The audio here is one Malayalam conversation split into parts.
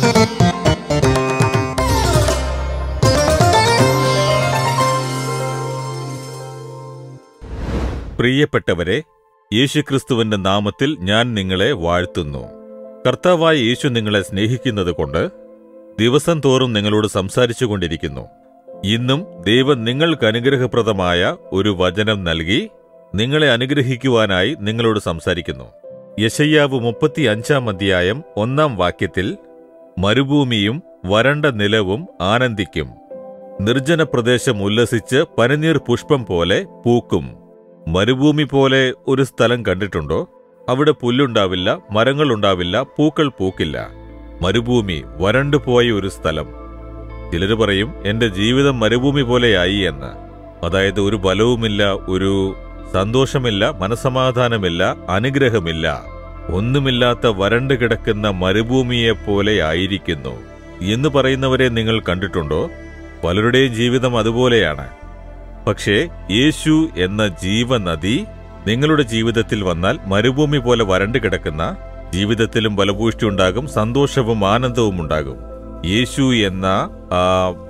പ്രിയപ്പെട്ടവരെ യേശുക്രിസ്തുവിന്റെ നാമത്തിൽ ഞാൻ നിങ്ങളെ വാഴ്ത്തുന്നു കർത്താവായ യേശു നിങ്ങളെ സ്നേഹിക്കുന്നത് കൊണ്ട് ദിവസം തോറും നിങ്ങളോട് സംസാരിച്ചുകൊണ്ടിരിക്കുന്നു ഇന്നും ദൈവം നിങ്ങൾക്ക് അനുഗ്രഹപ്രദമായ ഒരു വചനം നൽകി നിങ്ങളെ അനുഗ്രഹിക്കുവാനായി നിങ്ങളോട് സംസാരിക്കുന്നു യശയ്യാവ് മുപ്പത്തി അഞ്ചാം അധ്യായം ഒന്നാം വാക്യത്തിൽ മരുഭൂമിയും വരണ്ട നിലവും ആനന്ദിക്കും നിർജ്ജന പ്രദേശം ഉല്ലസിച്ച് പനിനീർ പുഷ്പം പോലെ പൂക്കും മരുഭൂമി പോലെ ഒരു സ്ഥലം കണ്ടിട്ടുണ്ടോ അവിടെ പുല്ലുണ്ടാവില്ല മരങ്ങളുണ്ടാവില്ല പൂക്കൾ പൂക്കില്ല മരുഭൂമി വരണ്ടുപോയ ഒരു സ്ഥലം ചിലര് പറയും എന്റെ ജീവിതം മരുഭൂമി പോലെയായി എന്ന് അതായത് ഒരു ബലവുമില്ല ഒരു സന്തോഷമില്ല മനസമാധാനമില്ല അനുഗ്രഹമില്ല ഒന്നുമില്ലാത്ത വരണ്ടു കിടക്കുന്ന മരുഭൂമിയെ പോലെ ആയിരിക്കുന്നു എന്ന് പറയുന്നവരെ നിങ്ങൾ കണ്ടിട്ടുണ്ടോ പലരുടെയും ജീവിതം അതുപോലെയാണ് പക്ഷേ യേശു എന്ന ജീവനദി നിങ്ങളുടെ ജീവിതത്തിൽ വന്നാൽ മരുഭൂമി പോലെ വരണ്ടു കിടക്കുന്ന ജീവിതത്തിലും ബലപൂഷ്ടി ഉണ്ടാകും സന്തോഷവും ആനന്ദവും ഉണ്ടാകും യേശു എന്ന ആ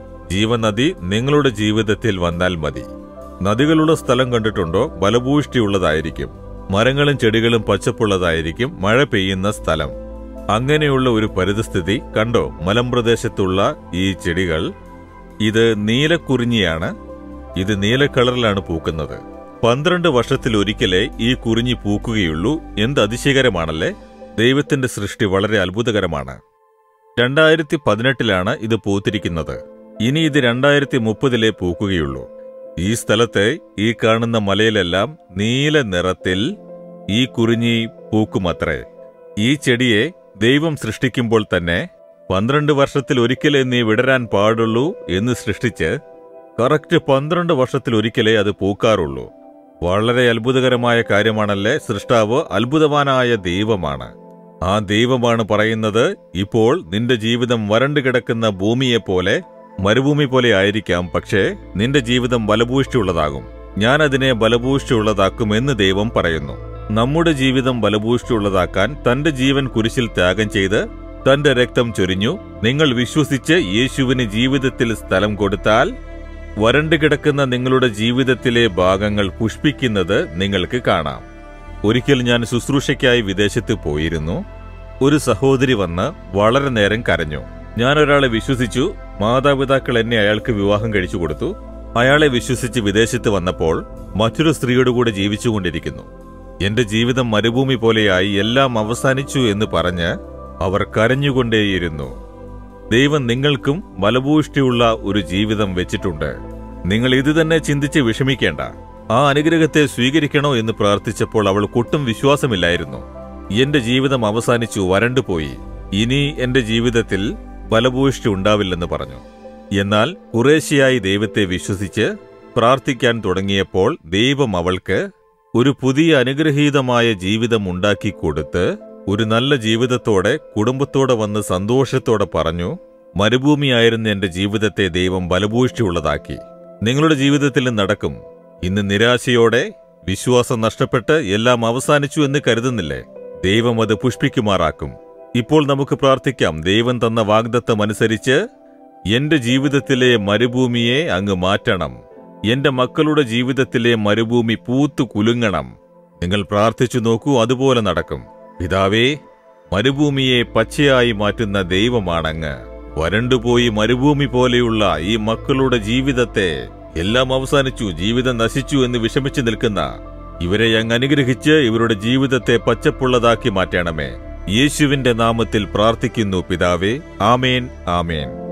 ജീവനദി നിങ്ങളുടെ ജീവിതത്തിൽ വന്നാൽ മതി നദികളുള്ള സ്ഥലം കണ്ടിട്ടുണ്ടോ ബലഭൂഷ്ടിയുള്ളതായിരിക്കും മരങ്ങളും ചെടികളും പച്ചപ്പുള്ളതായിരിക്കും മഴ പെയ്യുന്ന സ്ഥലം അങ്ങനെയുള്ള ഒരു പരിതസ്ഥിതി കണ്ടോ മലമ്പ്രദേശത്തുള്ള ഈ ചെടികൾ ഇത് നീലക്കുറിഞ്ഞിയാണ് ഇത് നീല കളറിലാണ് പൂക്കുന്നത് പന്ത്രണ്ട് വർഷത്തിൽ ഒരിക്കലേ ഈ കുറിഞ്ഞി പൂക്കുകയുള്ളൂ എന്ത് അതിശയകരമാണല്ലേ ദൈവത്തിന്റെ സൃഷ്ടി വളരെ അത്ഭുതകരമാണ് രണ്ടായിരത്തി പതിനെട്ടിലാണ് ഇത് പൂത്തിരിക്കുന്നത് ഇനി ഇത് രണ്ടായിരത്തി മുപ്പതിലേ പൂക്കുകയുള്ളൂ ഈ സ്ഥലത്തെ ഈ കാണുന്ന മലയിലെല്ലാം നീല നിറത്തിൽ ഈ കുറിഞ്ഞി പൂക്കുമത്രേ ഈ ചെടിയെ ദൈവം സൃഷ്ടിക്കുമ്പോൾ തന്നെ പന്ത്രണ്ട് വർഷത്തിൽ ഒരിക്കലേ നീ വിടരാൻ പാടുള്ളൂ എന്ന് സൃഷ്ടിച്ച് കറക്റ്റ് പന്ത്രണ്ട് വർഷത്തിൽ ഒരിക്കലേ അത് പൂക്കാറുള്ളൂ വളരെ അത്ഭുതകരമായ കാര്യമാണല്ലേ സൃഷ്ടാവ് അത്ഭുതവാനായ ദൈവമാണ് ആ ദൈവമാണ് പറയുന്നത് ഇപ്പോൾ നിന്റെ ജീവിതം വരണ്ടു കിടക്കുന്ന ഭൂമിയെപ്പോലെ മരുഭൂമി പോലെ ആയിരിക്കാം പക്ഷേ നിന്റെ ജീവിതം ബലഭൂഷ്ടിയുള്ളതാകും ഞാൻ അതിനെ ബലഭൂഷ്ടിയുള്ളതാക്കുമെന്ന് ദൈവം പറയുന്നു നമ്മുടെ ജീവിതം ബലഭൂഷ്ടിയുള്ളതാക്കാൻ തന്റെ ജീവൻ കുരിശിൽ ത്യാഗം ചെയ്ത് തന്റെ രക്തം ചൊരിഞ്ഞു നിങ്ങൾ വിശ്വസിച്ച് യേശുവിന് ജീവിതത്തിൽ സ്ഥലം കൊടുത്താൽ വരണ്ടു കിടക്കുന്ന നിങ്ങളുടെ ജീവിതത്തിലെ ഭാഗങ്ങൾ പുഷ്പിക്കുന്നത് നിങ്ങൾക്ക് കാണാം ഒരിക്കൽ ഞാൻ ശുശ്രൂഷയ്ക്കായി വിദേശത്ത് പോയിരുന്നു ഒരു സഹോദരി വന്ന് വളരെ നേരം കരഞ്ഞു ഞാൻ ഒരാളെ വിശ്വസിച്ചു മാതാപിതാക്കൾ എന്നെ അയാൾക്ക് വിവാഹം കഴിച്ചു കൊടുത്തു അയാളെ വിശ്വസിച്ച് വിദേശത്ത് വന്നപ്പോൾ മറ്റൊരു സ്ത്രീയോട് കൂടെ ജീവിച്ചുകൊണ്ടിരിക്കുന്നു എന്റെ ജീവിതം മരുഭൂമി പോലെയായി എല്ലാം അവസാനിച്ചു എന്ന് പറഞ്ഞ് അവർ കരഞ്ഞുകൊണ്ടേയിരുന്നു ദൈവം നിങ്ങൾക്കും ബലഭൂഷ്ടിയുള്ള ഒരു ജീവിതം വെച്ചിട്ടുണ്ട് നിങ്ങൾ ഇത് തന്നെ ചിന്തിച്ച് വിഷമിക്കേണ്ട ആ അനുഗ്രഹത്തെ സ്വീകരിക്കണോ എന്ന് പ്രാർത്ഥിച്ചപ്പോൾ അവൾ ഒട്ടും വിശ്വാസമില്ലായിരുന്നു എന്റെ ജീവിതം അവസാനിച്ചു വരണ്ടുപോയി ഇനി എന്റെ ജീവിതത്തിൽ ബലഭൂഷ്ടി ഉണ്ടാവില്ലെന്ന് പറഞ്ഞു എന്നാൽ കുറേശ്ശിയായി ദൈവത്തെ വിശ്വസിച്ച് പ്രാർത്ഥിക്കാൻ തുടങ്ങിയപ്പോൾ ദൈവം അവൾക്ക് ഒരു പുതിയ അനുഗ്രഹീതമായ ജീവിതം ഉണ്ടാക്കി കൊടുത്ത് ഒരു നല്ല ജീവിതത്തോടെ കുടുംബത്തോടെ വന്ന് സന്തോഷത്തോടെ പറഞ്ഞു മരുഭൂമിയായിരുന്ന എന്റെ ജീവിതത്തെ ദൈവം ബലഭൂഷ്ടിയുള്ളതാക്കി നിങ്ങളുടെ ജീവിതത്തിൽ നടക്കും ഇന്ന് നിരാശയോടെ വിശ്വാസം നഷ്ടപ്പെട്ട് എല്ലാം അവസാനിച്ചു എന്ന് കരുതുന്നില്ലേ ദൈവം അത് പുഷ്പിക്കുമാറാക്കും ഇപ്പോൾ നമുക്ക് പ്രാർത്ഥിക്കാം ദൈവം തന്ന വാഗ്ദത്തം അനുസരിച്ച് എന്റെ ജീവിതത്തിലെ മരുഭൂമിയെ അങ്ങ് മാറ്റണം എന്റെ മക്കളുടെ ജീവിതത്തിലെ മരുഭൂമി പൂത്തു കുലുങ്ങണം നിങ്ങൾ പ്രാർത്ഥിച്ചു നോക്കൂ അതുപോലെ നടക്കും പിതാവേ മരുഭൂമിയെ പച്ചയായി മാറ്റുന്ന ദൈവമാണങ്ങ് വരണ്ടുപോയി മരുഭൂമി പോലെയുള്ള ഈ മക്കളുടെ ജീവിതത്തെ എല്ലാം അവസാനിച്ചു ജീവിതം നശിച്ചു എന്ന് വിഷമിച്ചു നിൽക്കുന്ന ഇവരെ അങ്ങ് അനുഗ്രഹിച്ച് ഇവരുടെ ജീവിതത്തെ പച്ചപ്പുള്ളതാക്കി മാറ്റണമേ യേശുവിന്റെ നാമത്തിൽ പ്രാർത്ഥിക്കുന്നു പിതാവേ ആമേൻ ആമേൻ